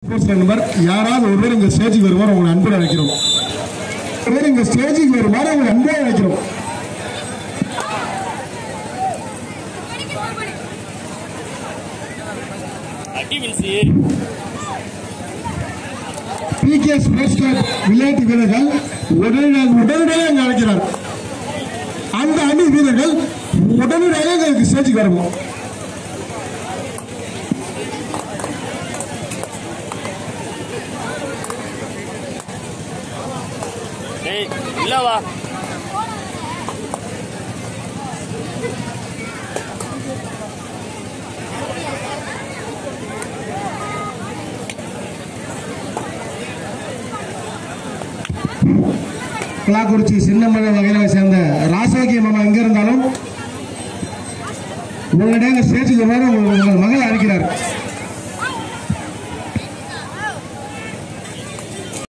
sports number யாராவது ஒருவர் இங்க ஸ்டேஜுக்கு வருவார் உங்களை அன்புடன் அழைக்கிறோம் ஒருவர் இங்க ஸ்டேஜுக்கு வருமாறு உங்களை அன்புடன் அழைக்கிறோம் அடி மின்சி பிகே ஸ்போர்ட்ஸ் கிளப் விளையாட்டு வீரர்கள் உடனடியாக உடனடியாக இங்க அழைக்கிறார் அந்த அணி வீரர்கள் உடனடியாக எங்களுக்கு ஸ்டேஜுக்கு வரணும் டேய் இல்ல வா கலாக்குறிச்சி சின்னமலை வகையில சேர்ந்த ராசாக்கிய மாமா எங்க இருந்தாலும் உங்களிடம் ஸ்டேஜுக்கு வருவார் உங்கள் உங்கள் மகளை அழைக்கிறார்